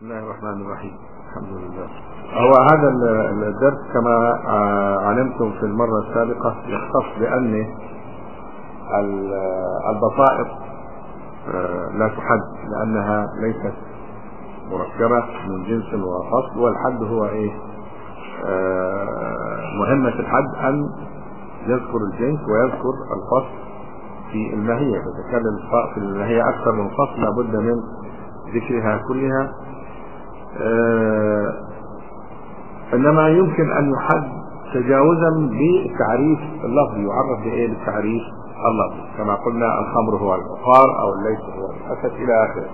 بسم الله الرحمن الرحيم الحمد لله هو هذا ال- الدرس كما آه، علمتم في المرة السابقة يختص بأن ال- البصائر آه، لا تحد لأنها ليست مركبة من جنس وفصل والحد هو إيه آه، مهمة الحد أن يذكر الجنس ويذكر الفصل في الماهية إذا كان الف- في الماهية أكثر من فصل لابد من ذكرها كلها آه، انما يمكن ان يحد تجاوزا بالتعريف اللفظي يعرف بايه بالتعريف اللفظي كما قلنا الخمر هو العقار او الليس هو الاسد الى اخره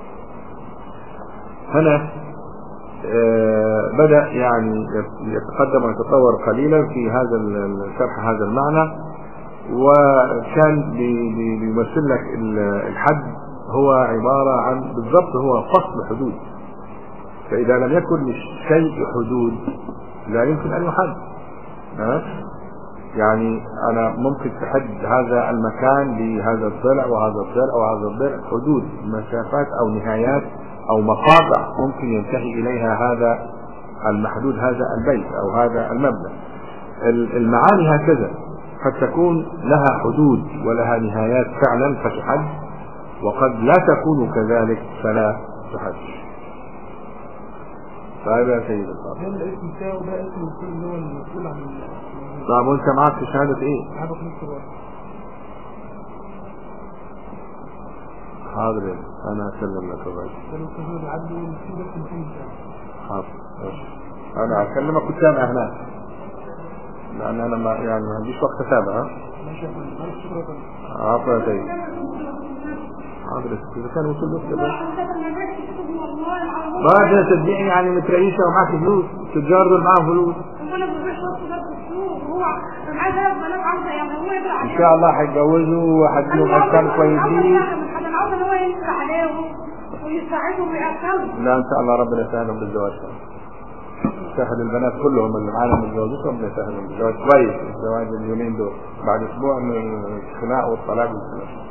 هنا آه، بدا يعني يتقدم ويتطور قليلا في هذا ال- شرح هذا المعنى وكان بي- بي- بيمثل لك ال- الحد هو عباره عن بالضبط هو فصل حدود فإذا لم يكن للشيء حدود لا يمكن أن يحد ها؟ يعني أنا ممكن تحد هذا المكان بهذا الضلع وهذا الضلع وهذا الضلع حدود مسافات أو نهايات أو مقاطع ممكن ينتهي إليها هذا المحدود هذا البيت أو هذا المبنى ال- المعاني هكذا قد تكون لها حدود ولها نهايات فعلا فتحد وقد لا تكون كذلك فلا تحد طيب يا سيد الفاضل ده الاسم بتاعه ده اسم الكل اللي هو المسؤول عن ال- طب وانت معاك في شهادة ايه؟ حاجه في نص الوقت حاضر يا ابني. انا اسلم لك الرجل ده الاستاذ العدل والفي بس الفي بتاعه حاضر ماشي. انا هكلمك قدام هناك لان انا ما يعني ما عنديش وقت اتابع ها ماشي يا فندم الف شكرا يا فندم عفوا يا سيد حاضر يا سيدي. اذا كان وصل له كده ما ده صدقني يعني متريشة ومعاك فلوس التجار دول معاهم فلوس ان شاء الله هيتجوزوا وهتجيبوا مكان كويسين لا ان شاء الله ربنا يسهلهم بالزواج سهل البنات كلهم اللي معانا متجوزين ربنا يسهلهم بالزواج كويس الزواج اليومين دول بعد اسبوع من الخناق والطلاق والكلام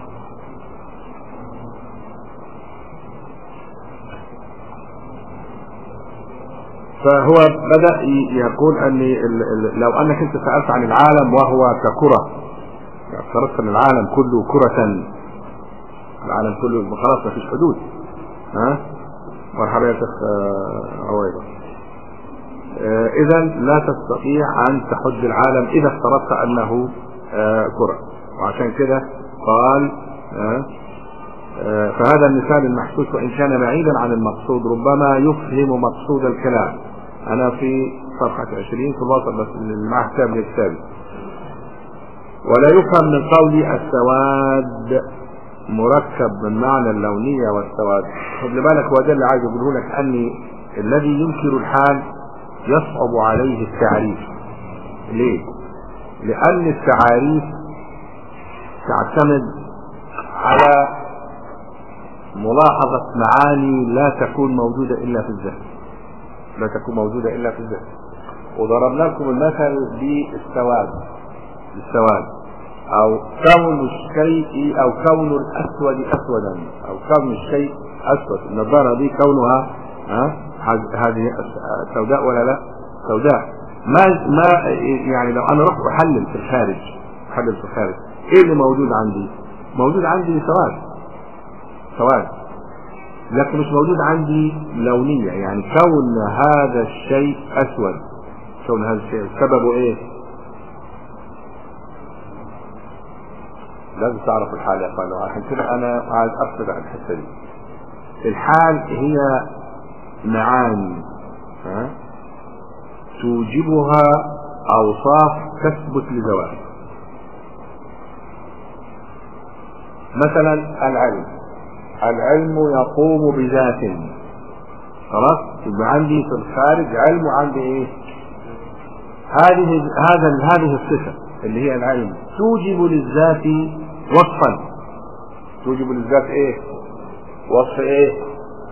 فهو بدأ ي- يقول أن ال- ال- لو أنك أنت سألت عن العالم وهو ككرة يعني افترضت أن العالم كله كرة العالم كله خلاص ما فيش حدود ها مرحبا يا شيخ آه، عويضة إذا لا تستطيع أن تحد العالم إذا افترضت أنه آه، كرة وعشان كده قال آه، آه، فهذا المثال المحسوس وإن كان بعيدا عن المقصود ربما يفهم مقصود الكلام أنا في صفحة 20 في الوسط بس اللي معاه كتاب لكتابي ولا يفهم من قولي السواد مركب من معنى اللونية والسواد خد بالك هو ده اللي عايز اقوله لك أن الذي ينكر الحال يصعب عليه التعريف ليه؟ لأن التعاريف تعتمد على ملاحظة معاني لا تكون موجودة إلا في الذهن لا تكون موجودة إلا في الذهن وضربنا لكم المثل بالسواد بالسواد أو كون الشيء أو كون الأسود أسودا أو كون الشيء أسود النظارة دي كونها ها هذ- هذه أس- سوداء ولا لا؟ سوداء ما ما يعني لو أنا رحت أحلل في الخارج أحلل في الخارج إيه اللي موجود عندي؟ موجود عندي سواد سواد لكن مش موجود عندي لونية يعني كون هذا الشيء أسود كون هذا الشيء سببه إيه؟ لازم تعرف الحال يا اخوان عشان كده انا عايز افصل عن الحته دي الحال هي معاني ها توجبها اوصاف تثبت لزوال مثلا العلم العلم يقوم بذات خلاص يبقى عندي في الخارج علم وعندي ايه هذه هذا هذه الصفه اللي هي العلم توجب للذات وصفا توجب للذات ايه وصف ايه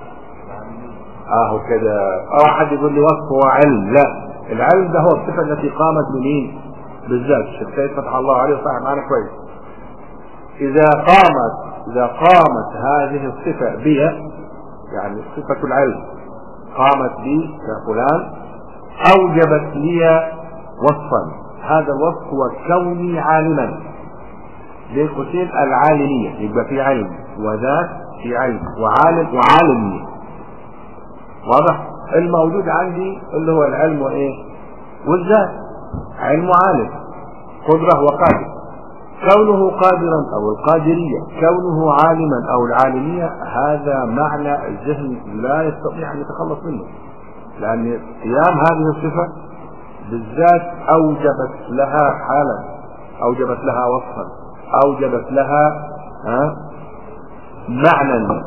اهو كده او حد يقول لي وصف هو علم لا العلم ده هو الصفه التي قامت بمين بالذات الشيخ سيد فتح الله عليه صاحب معنا كويس اذا قامت اذا قامت هذه الصفه بها يعني صفة العلم قامت بي كفلان أوجبت لي وصفا هذا الوصف هو كوني عالما بين قوسين العالمية يبقى في علم وذات في علم وعالم وعالمية واضح الموجود عندي اللي هو العلم وايه والذات علم وعالم قدرة وقادر كونه قادرا او القادرية كونه عالما او العالمية هذا معنى الذهن لا يستطيع ان يتخلص منه لان قيام هذه الصفة بالذات اوجبت لها حالا اوجبت لها وصفا اوجبت لها ها معنى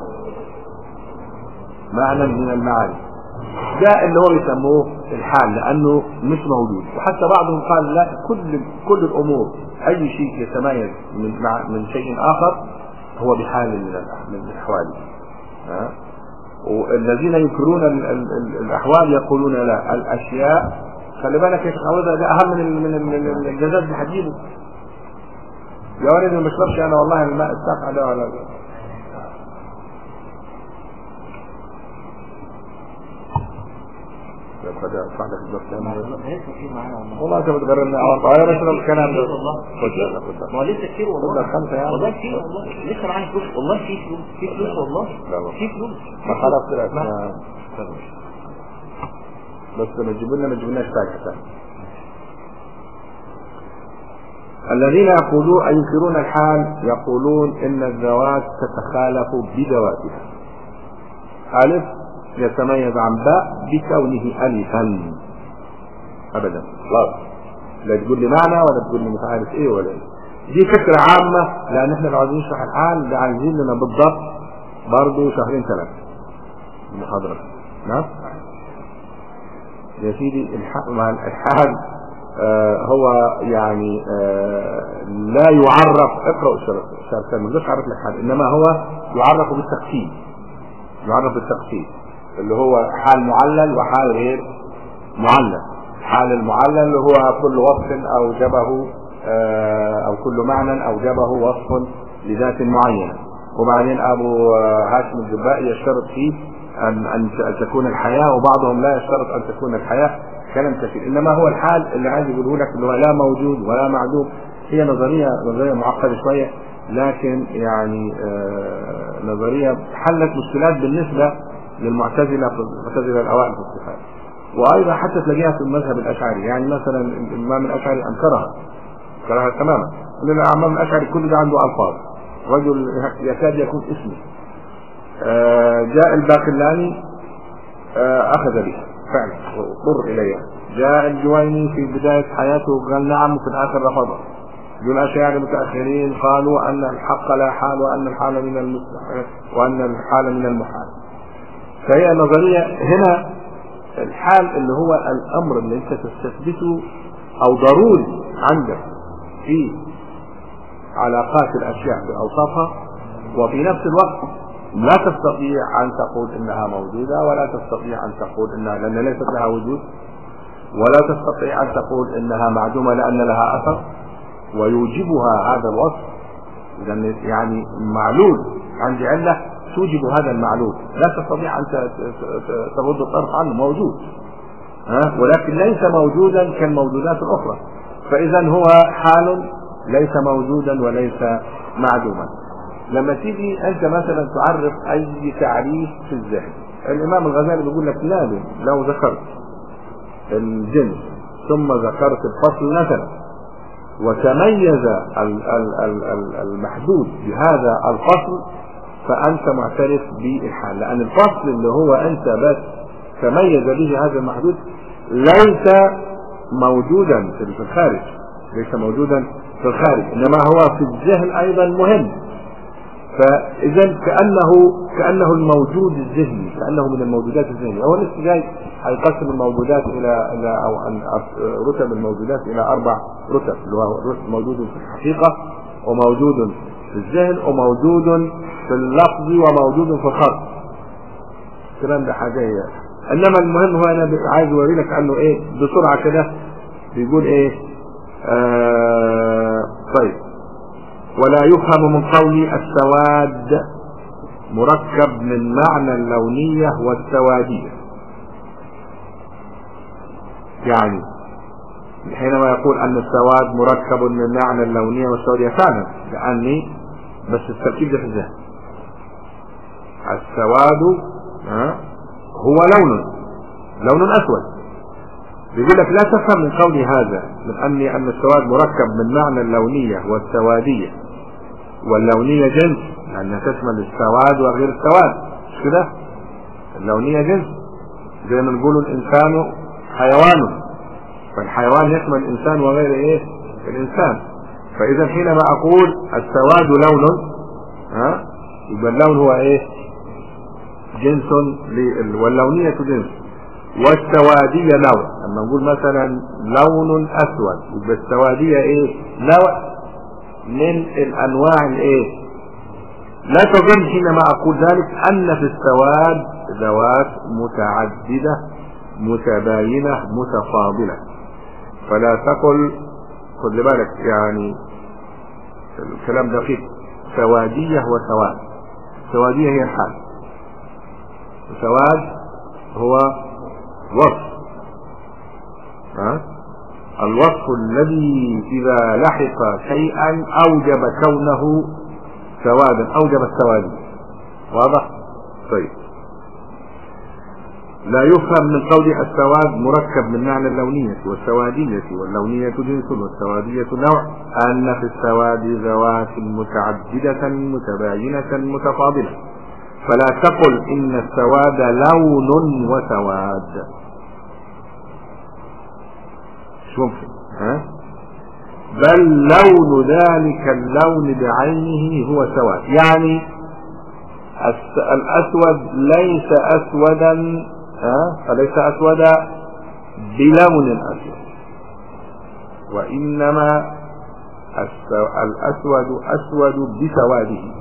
معنى من المعاني ده اللي هو بيسموه الحال لانه مش موجود وحتى بعضهم قال لا كل كل الامور اي شيء يتميز من مع من شيء اخر هو بحال من الأح- من الاحوال ها والذين ينكرون ال- ال- ال- الاحوال يقولون لا الاشياء خلي بالك يا شيخ عوضة ده اهم من ال- من ال- من ال- الجزاز اللي هتجيبه يا ولدي ما بشربش انا والله الماء الساقع ده ولا يا أخي ده صح لك الدكتور لسه كتير معانا والله والله انت بتغرمني اه طيب بس لو الكلام ده كتير والله خد بالك خد بالك ما هو لسه كتير خد والله لك خمسة يعني. والله كتير والله لسه معانا فلوس والله في فلوس في فلوس والله لا والله. في فلوس ما خلاص طلعت ما- ما- بس ما تجيبوا لنا ما تجيبولناش فاكهة الذين يقولون ينكرون الحال يقولون ان الذوات تتخالف بذواتها الف يتميز عن باء بكونه الفا ابدا خلاص لا تقول لي معنى ولا تقول لي مش عارف ايه ولا ايه دي فكرة عامة لان احنا لو عايزين نشرح الحال ده عايزين لنا بالضبط برضه شهرين ثلاثة المحاضرة نعم يا سيدي الح- مع الحال آه هو يعني آه لا يعرف اقرأ الشرطان مش عارف لك حال انما هو يعرف بالتقسيم يعرف بالتقسيم اللي هو حال معلل وحال غير معلل حال المعلل اللي هو كل وصف اوجبه آه او كل معنى اوجبه وصف لذات معينه وبعدين ابو آه، هاشم الجبائي يشترط فيه ان ان تكون الحياه وبعضهم لا يشترط ان تكون الحياه كلام كثير انما هو الحال اللي عايز يقوله لك اللي هو لا موجود ولا معدوم هي نظريه نظريه معقده شويه لكن يعني آه نظريه حلت مشكلات بالنسبه للمعتزله في المعتزله الاوائل في الصفات وايضا حتى تلاقيها في المذهب الاشعري يعني مثلا الامام الاشعري انكرها انكرها تماما لان الامام الاشعري كل ده عنده الفاظ رجل يكاد يكون اسمه آه جاء الباقلاني آه اخذ بها فعلا واضطر اليها جاء الجويني في بدايه حياته قال نعم وفي الاخر رفضها يقول الاشاعره المتاخرين قالوا ان الحق لا حال وان الحال من المستحيل وان الحال من المحال فهي نظريه هنا الحال اللي هو الامر اللي انت تستثبته او ضروري عندك في علاقات الاشياء باوصافها وفي نفس الوقت لا تستطيع ان تقول انها موجوده ولا تستطيع ان تقول انها لان ليست لها وجود ولا تستطيع ان تقول انها معدومه لان لها اثر ويوجبها هذا الوصف لان يعني معلول عندي عله توجب هذا المعلول لا تستطيع ان ت- ت- ت- تغض الطرف عنه موجود ها ولكن ليس موجودا كالموجودات الاخرى فاذا هو حال ليس موجودا وليس معدوما لما تيجي انت مثلا تعرف اي تعريف في الذهن الامام الغزالي بيقول لك لا لو ذكرت الجنس ثم ذكرت الفصل مثلا وتميز ال- ال- ال- ال- المحدود بهذا الفصل فأنت معترف بالحال لأن الفصل اللي هو أنت بس تميز به هذا المحدود ليس موجودا في الخارج ليس موجودا في الخارج إنما هو في الذهن أيضا مهم فإذا كأنه كأنه الموجود الذهني كأنه من الموجودات الذهنية هو لسه جاي هيقسم الموجودات إلى إلى أو أن رتب الموجودات إلى أربع رتب اللي هو رتب موجود في الحقيقة وموجود في الذهن وموجود في اللفظ وموجود في الخط الكلام ده حاجة هي إنما المهم هو أنا عايز أوري لك أنه إيه بسرعة كده بيقول إيه آه طيب ولا يفهم من قولي السواد مركب من معنى اللونية والسوادية يعني حينما يقول أن السواد مركب من معنى اللونية والسوادية فعلا لأني بس التركيب ده في الذهن السواد ها، هو لون لون أسود بيقول لك لا تفهم من قولي هذا من أني أن السواد مركب من معنى اللونية والسوادية واللونية جنس لأنها تشمل السواد وغير السواد مش كده؟ اللونية جنس زي ما نقول الإنسان حيوان فالحيوان يشمل الإنسان وغير إيه؟ الإنسان فإذا حينما أقول السواد لون ها يبقى اللون هو إيه؟ جنس لل- واللونية جنس والسوادية نوع لما نقول مثلا لون أسود يبقى السوادية إيه؟ نوع من الأنواع الإيه؟ لا تظن حينما أقول ذلك أن في السواد ذوات متعددة متباينة متفاضلة فلا تقل خد بالك يعني الكلام دقيق سوادية وسواد سوادية هي الحال وسواد هو وصف ها؟ الوصف الذي إذا لحق شيئا أوجب كونه سوادا أوجب السواد واضح؟ طيب لا يفهم من قول السواد مركب من معنى اللونية والسوادية واللونية جنس والسوادية نوع أن في السواد ذوات متعددة متباينة متفاضلة فلا تقل إن السواد لون وسواد مش ممكن ها؟ بل لون ذلك اللون بعينه هو سواد يعني الس- الأسود ليس أسودا ها؟ فليس أسودا بلون أسود وإنما الس- الأسود أسود بسواده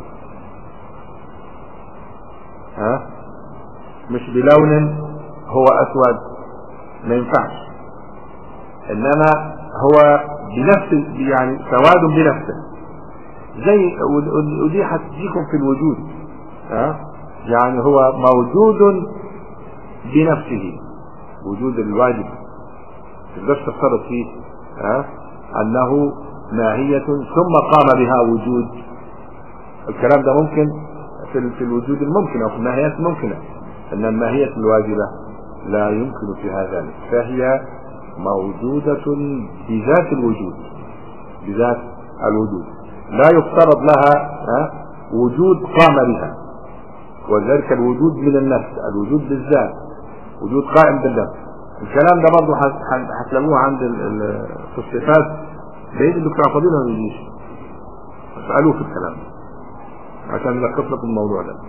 ها مش بلون هو أسود ما ينفعش إنما هو بنفس يعني سواد بنفسه زي ود- ودي هتجيكم في الوجود ها يعني هو موجود بنفسه وجود الواجب تقدرش تفترض فيه ها انه ماهية ثم قام بها وجود الكلام ده ممكن في ال- في الوجود الممكن او في الماهيات الممكنة ان الماهية الواجبة لا يمكن فيها ذلك فهي موجودة بذات الوجود بذات الوجود لا يفترض لها ها وجود قام بها وذلك الوجود من النفس الوجود بالذات وجود قائم بالنفس الكلام ده برضه هت- هت- هتلاقوه عند ال- ال- في الصفات بعيد الدكتور فضيل ما بيجيش اسألوه في الكلام ده عشان نلخص لكم الموضوع ده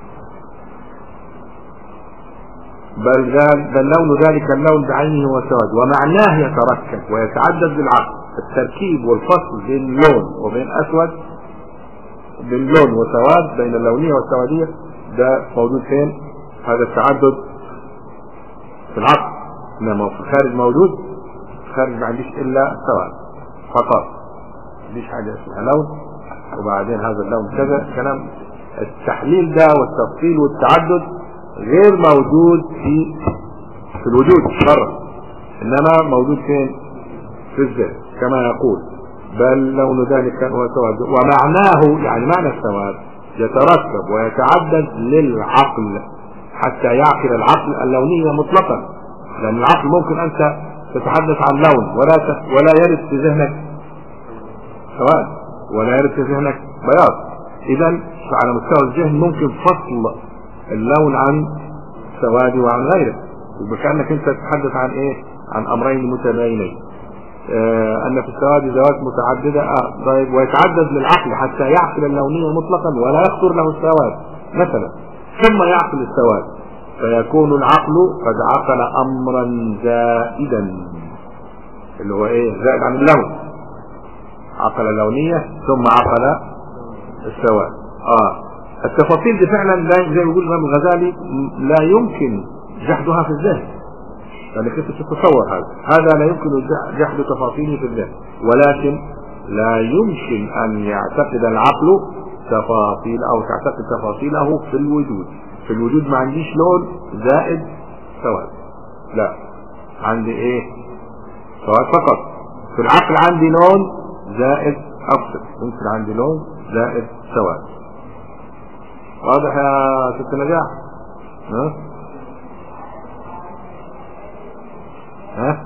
بل ذل بل لون ذلك اللون بعينه هو سواد ومعناه يتركب ويتعدد بالعقل التركيب والفصل بين لون وبين اسود بين لون وسواد بين اللونيه والسواديه ده موجود فين؟ هذا التعدد في العقل انما في الخارج موجود في الخارج ما عنديش الا سواد فقط ما عنديش حاجه اسمها لون وبعدين هذا اللون كذا كلام التحليل ده والتفصيل والتعدد غير موجود في في الوجود بره انما موجود فين في الذات كما يقول بل لون ذلك هو سواد ومعناه يعني معنى السواد يترتب ويتعدد للعقل حتى يعقل العقل اللونية مطلقا لأن العقل ممكن أنت تتحدث عن لون ولا ت... ولا يرد في ذهنك سواد ولا يرد في ذهنك بياض إذا على مستوى الذهن ممكن فصل اللون عن سواد وعن غيره يبقى كأنك أنت تتحدث عن إيه؟ عن أمرين متباينين آه أن في السواد ذوات متعددة آه طيب ويتعدد للعقل حتى يعقل اللونية مطلقا ولا يخطر له السواد مثلا ثم يعقل السواد فيكون العقل قد عقل أمرا زائدا اللي هو إيه زائد عن اللون عقل اللونية ثم عقل السواد آه التفاصيل دي فعلا لا زي ما يقول الإمام الغزالي م- لا يمكن جحدها في الذهن لأنك أنت تتصور هذا هذا لا يمكن جح- جحد تفاصيله في الذهن ولكن لا يمكن أن يعتقد العقل تفاصيل او تعتقد تفاصيله في الوجود في الوجود ما عنديش لون زائد سواد لا عندي ايه سواد فقط في العقل عندي لون زائد افصل ممكن عندي لون زائد سواد واضح يا ست نجاح ها ها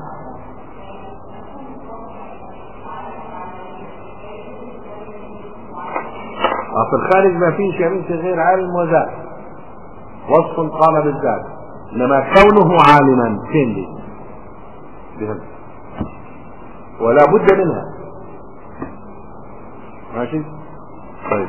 في الخارج ما فيش يا بنتي غير علم وذات وصف قام بالذات انما كونه عالما فين دي؟ بهذا ولا بد منها ماشي طيب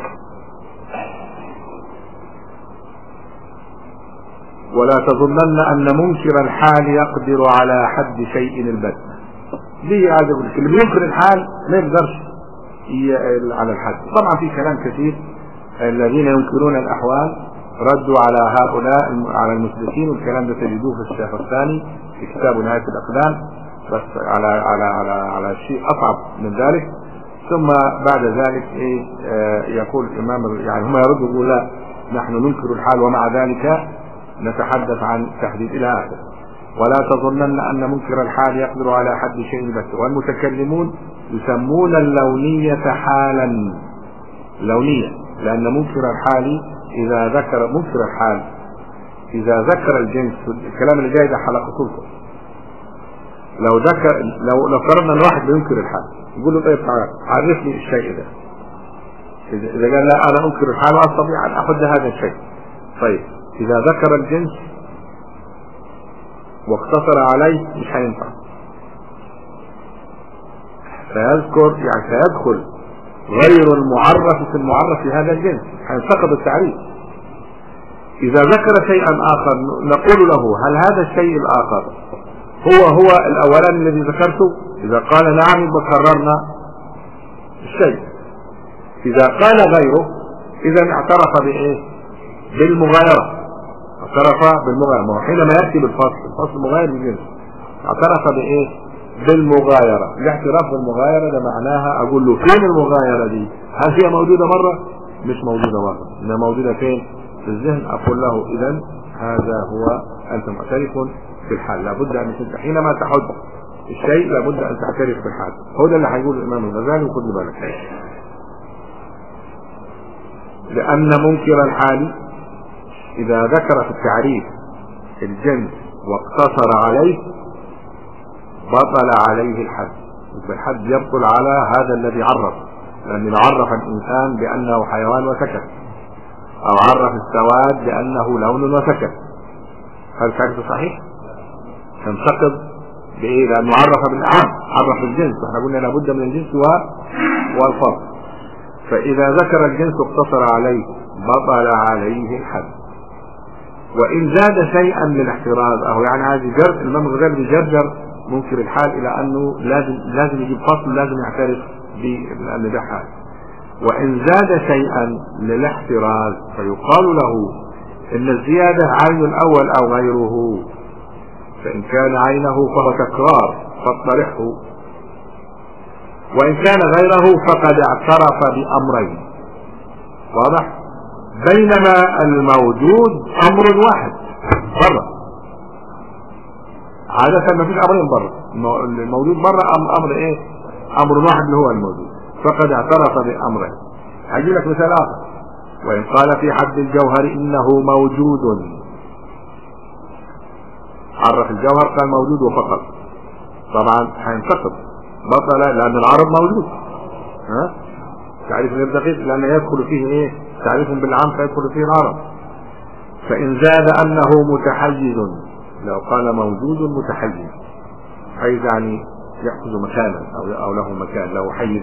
ولا تظنن ان منكر الحال يقدر على حد شيء البت دي هذا اللي بينكر الحال ما يقدرش على الحد طبعا في كلام كثير الذين ينكرون الاحوال ردوا على هؤلاء على المثبتين والكلام ده تجدوه في الشيخ الثاني في كتاب نهايه الاقدام بس على على على على شيء اصعب من ذلك ثم بعد ذلك ايه آه يقول الامام يعني هم يردوا يقول لا نحن ننكر الحال ومع ذلك نتحدث عن تحديد الى اخره ولا تظنن ان منكر الحال يقدر على حد شيء بس والمتكلمون يسمون اللونية حالا لونية لأن منكر الحال إذا ذكر منكر الحال إذا ذكر الجنس الكلام اللي جاي ده حلقة لكم لو ذكر لو لو فرضنا ان واحد بينكر الحال يقول له طيب تعال عرفني الشيء ده اذا قال لا انا انكر الحال واستطيع ان اخذ هذا الشيء طيب اذا ذكر الجنس واقتصر عليه مش هينفع سيذكر يعني سيدخل غير المعرف في المعرف في هذا الجنس هينتقد التعريف إذا ذكر شيئا آخر نقول له هل هذا الشيء الآخر هو هو الأولاني الذي ذكرته إذا قال نعم يبقى كررنا الشيء إذا قال غيره إذا اعترف بإيه؟ بالمغايرة اعترف بالمغايرة ما هو حينما يأتي بالفصل الفصل مغاير للجنس اعترف بإيه؟ بالمغايرة الاعتراف بالمغايرة ده معناها اقول له فين المغايرة دي هل هي موجودة مرة مش موجودة مرة انها موجودة فين في الذهن اقول له اذا هذا هو انت معترف بالحال لابد ان انت حينما تحد الشيء لابد ان تعترف بالحال هو ده اللي هيقول الامام الغزالي وخد بالك لان منكر الحال اذا ذكر في التعريف الجنس واقتصر عليه بطل عليه الحد الحد يبطل على هذا الذي عرف لأن عرف الإنسان بأنه حيوان وسكت أو عرف السواد بأنه لون وسكت هل كانت صحيح؟ تنتقد بإيه؟ لأنه عرف بالأعم عرف الجنس احنا قلنا لابد من الجنس و... والفرق فإذا ذكر الجنس اقتصر عليه بطل عليه الحد وإن زاد شيئا من الاحتراز أو يعني هذه جر الإمام الغزالي بيجرجر منكر الحال الى انه لازم لازم يجيب فصل لازم يعترف بان ده حال وان زاد شيئا للاحتراز فيقال له ان الزيادة عين الاول او غيره فان كان عينه فهو تكرار فاطرحه وان كان غيره فقد اعترف بامرين واضح بينما الموجود امر واحد بره عادة ما فيش امرين بره الموجود بره امر ايه امر واحد اللي هو الموجود فقد اعترف بامره هجي لك مثال اخر وان قال في حد الجوهر انه موجود عرف الجوهر قال موجود وفقط طبعا هينتقد بطل لان العرض موجود ها تعريف غير دقيق لان يدخل فيه ايه تعريف بالعام فيدخل فيه العرض فان زاد انه متحيز لو قال موجود متحيز حيز يعني يأخذ مكانا أو, أو له مكان له حيز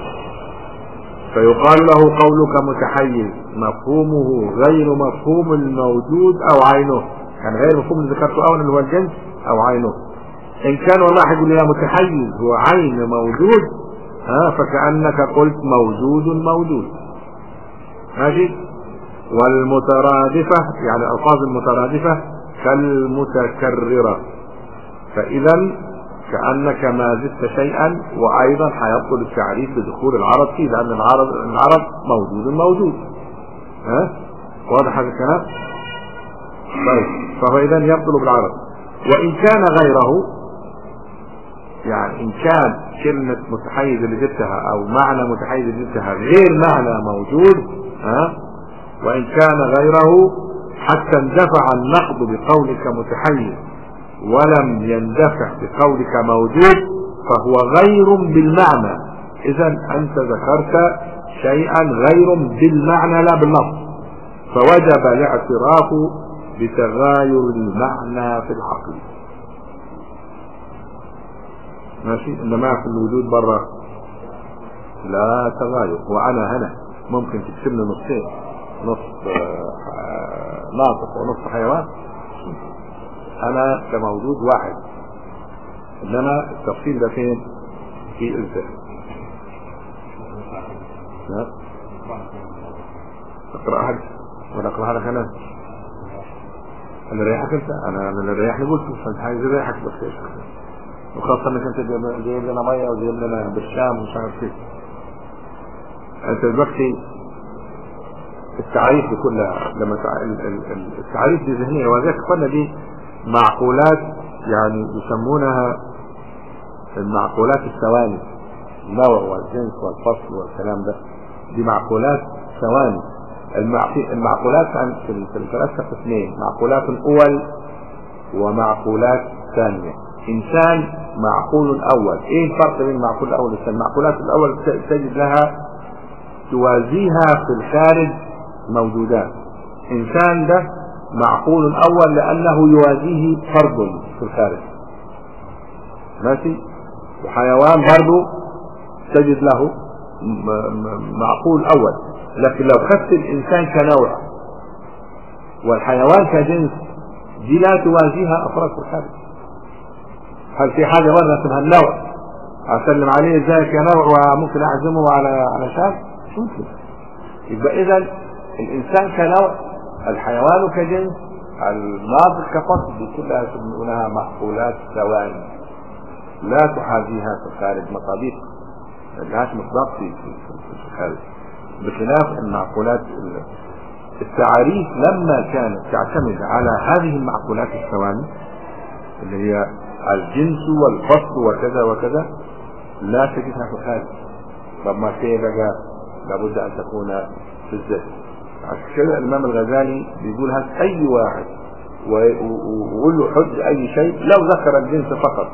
فيقال له قولك متحيز مفهومه غير مفهوم الموجود أو عينه يعني غير مفهوم اللي ذكرته أولا اللي هو الجنس أو عينه إن كان والله يقول يا متحيز هو عين موجود ها فكأنك قلت موجود موجود ماشي والمترادفة يعني الألفاظ المترادفة كالمتكررة فإذا كأنك ما زدت شيئا وأيضا هيبطل التعريف بدخول العرض فيه لأن العرض العرض موجود موجود ها واضح هذا الكلام؟ طيب فهو إذا يبطل بالعرض وإن كان غيره يعني إن كان كلمة متحيز اللي جبتها أو معنى متحيز اللي جبتها غير معنى موجود ها وإن كان غيره حتى اندفع النقد بقولك متحيز ولم يندفع بقولك موجود فهو غير بالمعنى إذا أنت ذكرت شيئا غير بالمعنى لا باللفظ فوجب الاعتراف بتغاير المعنى في الحقيقة ماشي انما في الوجود برا لا تغاير وانا هنا ممكن تكتب لي نصين نص آه، ناطق ونص حيوان انا كموجود واحد انما التفصيل ده فين في الذهن لا اقراها لك ولا اقراها لك انا اللي ريحك انت انا اللي ريحني قلت مش عايز يريحك بس ايش وخاصة انك انت جايب لنا مية وجايب لنا بالشام ومش عارف ايه انت دلوقتي التعريف دي كلها لما تع- ال- ال- ال- التعريف دي ذهنية وذلك قلنا دي معقولات يعني يسمونها المعقولات الثواني النوع والجنس والفصل والكلام ده دي معقولات ثواني المعق- المعقولات عن في ال- في الفلاسفة قسمين معقولات أول ومعقولات ثانية إنسان معقول أول إيه الفرق بين المعقول الأول والثاني المعقولات الأول ت- تجد لها توازيها في الخارج موجودات إنسان ده معقول أول لأنه يوازيه فرد في الخارج ماشي وحيوان برضه تجد له م- م- معقول أول لكن لو خدت الإنسان كنوع والحيوان كجنس دي لا توازيها أفراد في الخارج هل في حاجة مرة اسمها النوع أسلم عليه ازيك يا نوع وممكن أعزمه على على شاب مش ممكن يبقى إذا الإنسان كنوع الحيوان كجنس الناطق كفصل دي كلها يسمونها معقولات ثواني لا تحاذيها في الخارج مصابيح لهاش مصداق في في في الخارج بخلاف المعقولات ال- التعاريف لما كانت تعتمد على هذه المعقولات الثواني اللي هي الجنس والفصل وكذا وكذا لا تجدها في الخارج طب ما في بقى لابد ان تكون في الذهن عشان كده الامام الغزالي بيقول هات اي واحد و- و- وقول له حج اي شيء لو ذكر الجنس فقط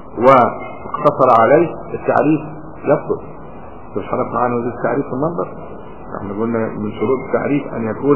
واقتصر عليه التعريف يبطل مش حضرتك معانا وزير التعريف في المنظر احنا قلنا من شروط التعريف ان يكون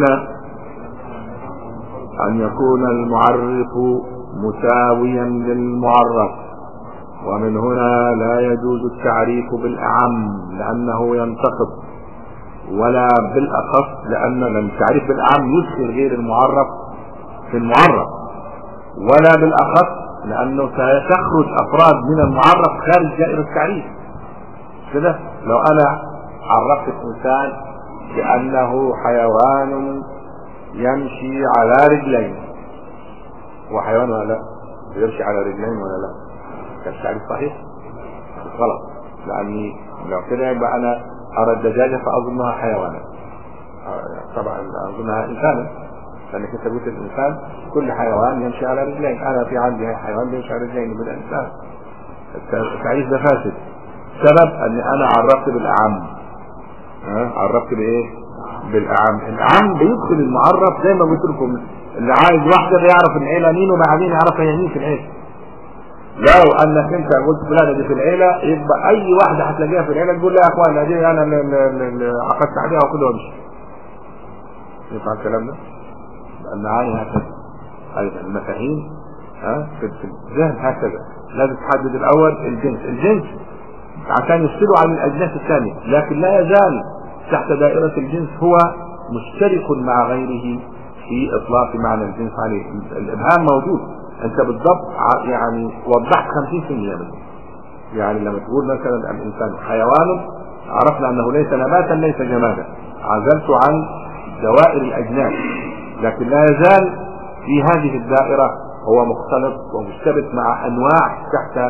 أن يكون المعرف مساويا للمعرف ومن هنا لا يجوز التعريف بالأعم لأنه ينتقض ولا بالأخص لأن التعريف بالأعم يدخل غير المعرف في المعرف ولا بالأخص لأنه سيخرج أفراد من المعرف خارج دائرة التعريف كده لو أنا عرفت الإنسان بأنه حيوان يمشي على رجلين هو حيوان ولا لا يمشي على رجلين ولا لا كان التعريف صحيح غلط لاني لو كده يبقى انا ارى الدجاجه فاظنها حيوانا آه، طبعا اظنها انسانا لانك انت قلت الانسان كل حيوان يمشي على رجلين انا في عندي حيوان بيمشي على رجلين من الانسان التعريف ده فاسد سبب اني انا عرفت بالاعم ها عرفت بايه بالاعم الاعم بيدخل المعرف زي ما قلت لكم اللي عايز واحده بيعرف العيله مين وبعدين يعرف هي مين في العيله لو انك انت قلت فلانه دي في العيله يبقى اي واحده هتلاقيها في العيله تقول لها يا اخوان دي انا اللي- اللي اللي عقدت عليها واخدها وامشي ينفع الكلام ده؟ المعاني هكذا ايضا المفاهيم ها في في الذهن هكذا لازم تحدد الاول الجنس الجنس عشان يفصلوا عن الاجناس الثانيه لكن لا يزال تحت دائره الجنس هو مشترك مع غيره في اطلاق معنى الجنس عليه الابهام موجود انت بالضبط ع- يعني وضحت 50% منه يعني لما تقول مثلا الانسان حيوان عرفنا انه ليس نباتا ليس جمادا عزلت عن دوائر الاجناس لكن لا يزال في هذه الدائره هو مختلط ومشترك مع انواع تحت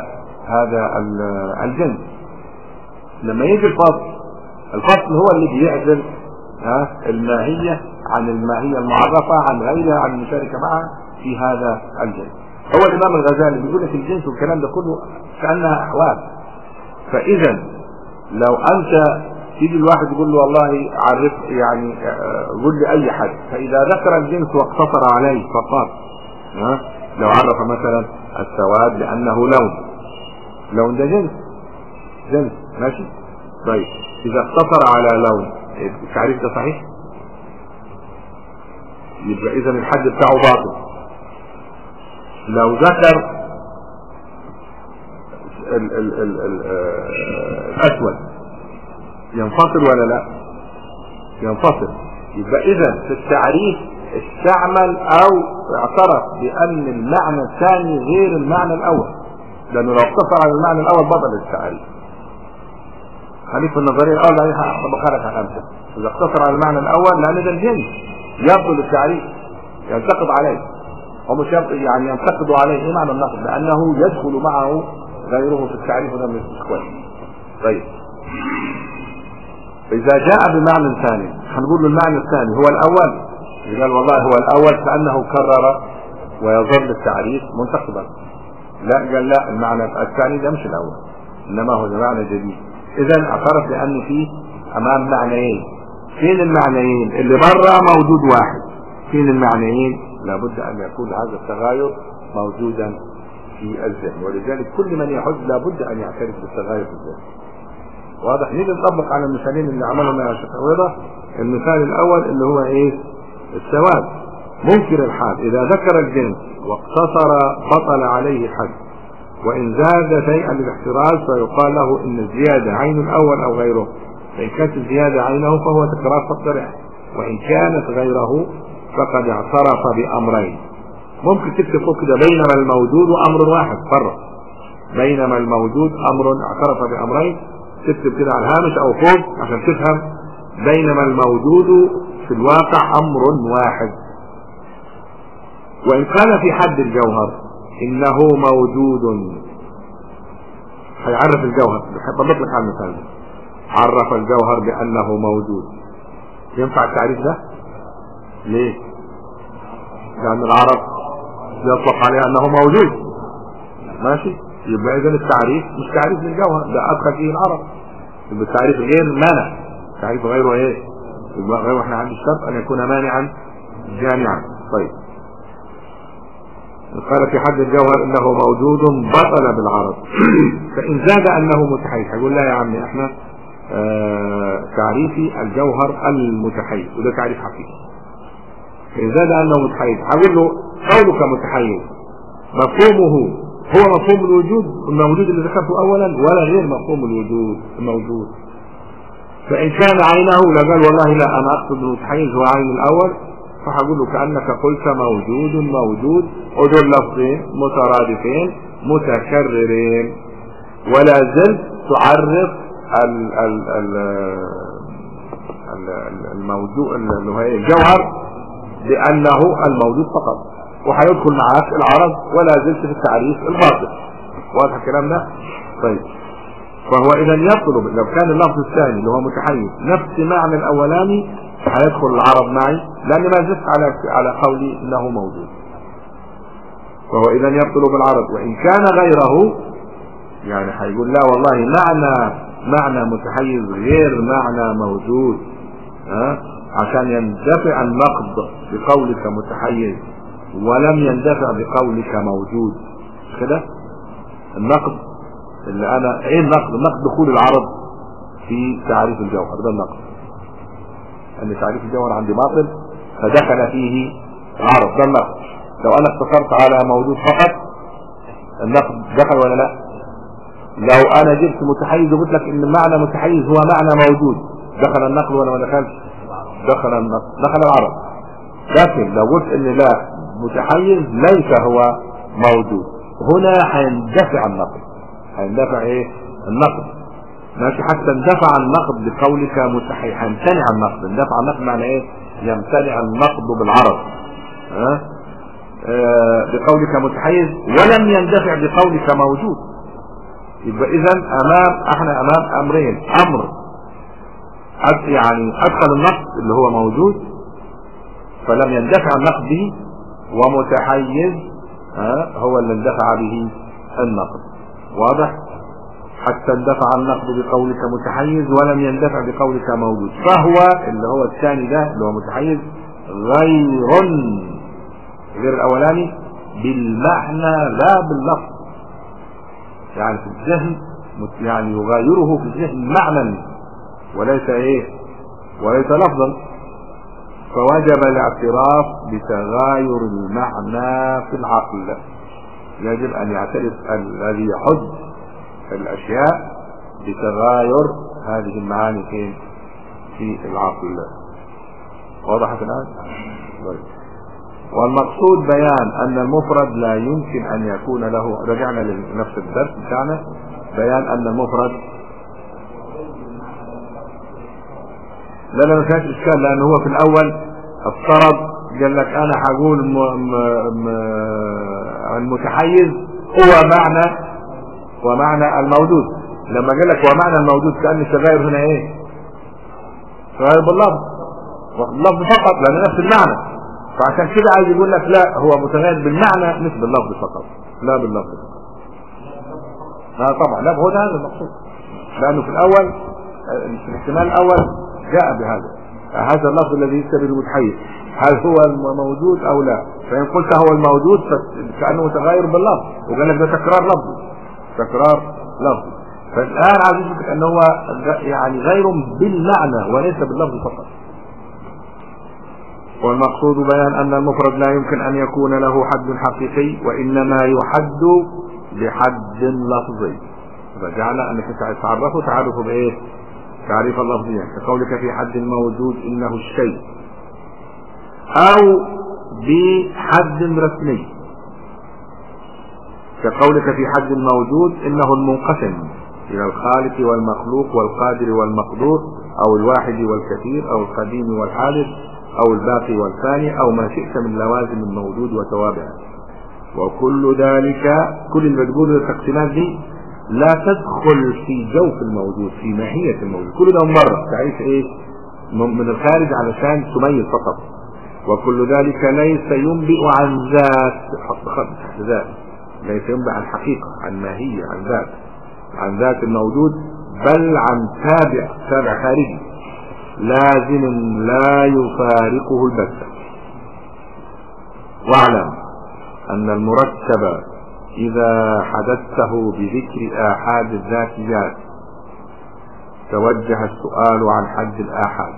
هذا ال- الجنس لما يجي الفصل الفصل هو اللي بيعزل ها الماهية عن الماهية المعرفة عن غيرها عن المشاركة معها في هذا الجنس هو الإمام الغزالي بيقول لك الجنس والكلام ده كله كأنها أحوال فإذا لو أنت تيجي الواحد يقول له والله عرف يعني آه، قول لي أي حد فإذا ذكر الجنس واقتصر عليه فقط ها لو عرف مثلا السواد لأنه لون لون ده جنس جنس ماشي طيب إذا اقتصر على لون التعريف ده صحيح يبقى إذا الحد بتاعه باطل لو ذكر ال ال ال ال آه، الأسود ينفصل ولا لا ينفصل يبقى إذا في التعريف استعمل أو اعترف بأن المعنى الثاني غير المعنى الأول لأنه لو اقتصر على المعنى الأول بطل التعريف خليك النظرية الأول هي طبقها لك على خمسة إذا اقتصر على المعنى الأول لأن ده الجنس يبطل التعريف ينتقد عليه هو مش يبطل يعني ينتقد عليه ايه معنى النقد؟ لأنه يدخل معه غيره في التعريف وده مش كويس. طيب إذا جاء بمعنى ثاني هنقول له المعنى الثاني هو الأول قال والله هو الأول كأنه كرر ويظل التعريف منتقدا لا قال لا المعنى الثاني ده مش الأول إنما هو ده معنى جديد إذا اعترف بأن فيه أمام معنيين فين المعنيين اللي بره موجود واحد فين المعنيين لابد أن يكون هذا التغاير موجودا في الذهن ولذلك كل من يحج لابد أن يعترف بالتغاير في الذهن واضح نيجي نطبق على المثالين اللي عملهم يا شيخ رضا المثال الأول اللي هو إيه السواد منكر الحال إذا ذكر الجنس واقتصر بطل عليه الحد وإن زاد شيئا للاحتراز فيقال له إن الزيادة عين الأول أو غيره فإن كانت الزيادة عينه فهو تكرار فالصريح وإن كانت غيره فقد اعترف بأمرين ممكن تكتب فوق كده بينما الموجود وأمر واحد فرق بينما الموجود أمر اعترف بأمرين تكتب كده على الهامش أو فوق عشان تفهم بينما الموجود في الواقع أمر واحد وإن كان في حد الجوهر إنه موجود هيعرف الجوهر بضبط لك على المثال ده عرف الجوهر بأنه موجود ينفع التعريف ده؟ ليه؟ لأن العرب يطلق عليه أنه موجود ماشي؟ يبقى إذا التعريف مش تعريف للجوهر ده أدخل فيه العرب يبقى التعريف غير مانع تعريف غيره إيه؟ يبقى غيره إحنا عند الشرط أن يكون مانعا جامعا طيب قال في حد الجوهر انه موجود بطل بالعرض فان زاد انه متحيز هيقول لا يا عمي احنا آه تعريفي الجوهر المتحيز وده تعريف حقيقي فان زاد انه متحيز هقول له قولك متحيز مفهومه هو مفهوم الوجود الموجود اللي ذكرته اولا ولا غير مفهوم الوجود الموجود فان كان عينه لقال والله لا انا اقصد المتحيز هو عين الاول فهقول له كأنك قلت موجود موجود ودول لفظين مترادفين متكررين ولا زلت تعرف ال ال ال ال الموجود اللي هو الجوهر بأنه الموجود فقط وهيدخل معاك العرض ولا زلت في التعريف الباطل واضح الكلام ده؟ طيب فهو اذا يطلب لو كان اللفظ الثاني اللي هو متحيز نفس معنى الاولاني هيدخل العرب معي لان ما زلت على على قولي انه موجود فهو اذا يطلب العرب وان كان غيره يعني هيقول لا والله معنى معنى متحيز غير معنى موجود ها عشان يندفع النقد بقولك متحيز ولم يندفع بقولك موجود مش كده النقد اللي انا ايه النقد النقد دخول العرب في تعريف الجوهر ده النقد ان تعريف الجوهر عندي باطل فدخل فيه العرب ده النقد لو انا اقتصرت على موجود فقط النقد دخل ولا لا لو انا جبت متحيز وقلت لك ان معنى متحيز هو معنى موجود دخل النقد ولا ما دخلش دخل النقد دخل العرب لكن لو قلت ان لا متحيز ليس هو موجود هنا هيندفع النقد هيندفع ايه النقد ماشي حتى اندفع النقد بقولك متحيز هيمتنع النقد اندفع النقد معنى ايه يمتنع النقد بالعرب ها أه؟ بقولك متحيز ولم يندفع بقولك موجود يبقى اذا امام احنا امام امرين امر أد- يعني ادخل النقد اللي هو موجود فلم يندفع النقد به ومتحيز ها، هو اللي اندفع به النقد واضح حتى اندفع النقد بقولك متحيز ولم يندفع بقولك موجود فهو اللي هو الثاني ده اللي هو متحيز غير غير الاولاني بالمعنى لا باللفظ يعني في الذهن مت- يعني يغايره في الذهن معنى وليس ايه وليس لفظا فوجب الاعتراف بتغاير المعنى في العقل يجب ان يعترف الذي يحج الاشياء بتغاير هذه المعاني فين في العقل وضحت الان طيب. والمقصود بيان ان المفرد لا يمكن ان يكون له رجعنا لنفس الدرس بتاعنا بيان ان المفرد لا لا ما فيهاش اشكال لان هو في الاول افترض قال لك انا هقول م... م... م... المتحيز هو معنى ومعنى الموجود لما قال لك ومعنى الموجود كان التغير هنا ايه؟ تغير باللفظ اللفظ فقط لان نفس المعنى فعشان كده عايز يقول لك لا هو متغير بالمعنى مش باللفظ فقط لا باللفظ فقط لا طبعا لا هو ده هذا المقصود لانه في الاول آه، في الاحتمال الاول جاء بهذا هذا اللفظ الذي يشتبه المتحيز هل هو الموجود او لا فان قلت هو الموجود فكانه تغير باللفظ وقال لك ده تكرار لفظي تكرار لفظي فالان عايز يثبت ان هو غ- يعني غير بالمعنى وليس باللفظ فقط والمقصود بيان أن المفرد لا يمكن أن يكون له حد حقيقي وإنما يحد بحد لفظي فجعل أنك تعرفه تعرفه بإيه؟ تعريفا لفظيا كقولك في حد موجود إنه الشيء أو بحد رسمي كقولك في حد موجود إنه المنقسم إلى الخالق والمخلوق والقادر والمقدور أو الواحد والكثير أو القديم والحادث أو الباقي والثاني أو ما شئت من لوازم الموجود وتوابعه وكل ذلك كل اللي بتقول التقسيمات دي لا تدخل في جوف الموجود في ماهية الموجود كل ده مرة تعيش ايه من من الخارج علشان تميز فقط وكل ذلك ليس ينبئ عن ذات حط خط تحت ذات ليس ينبئ عن حقيقة عن ماهية عن ذات عن ذات الموجود بل عن تابع تابع خارجي لازم لا يفارقه البتة واعلم أن المركب إذا حدثته بذكر آحاد الذاتيات توجه السؤال عن حد الآحاد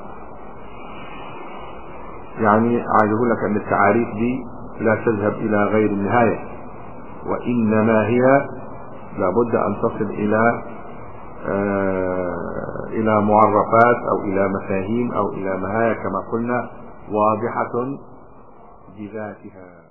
يعني عايز أقول لك أن التعاريف دي لا تذهب إلى غير النهاية وإنما هي لابد أن تصل إلى آه إلى معرفات أو إلى مفاهيم أو إلى نهاية كما قلنا واضحة بذاتها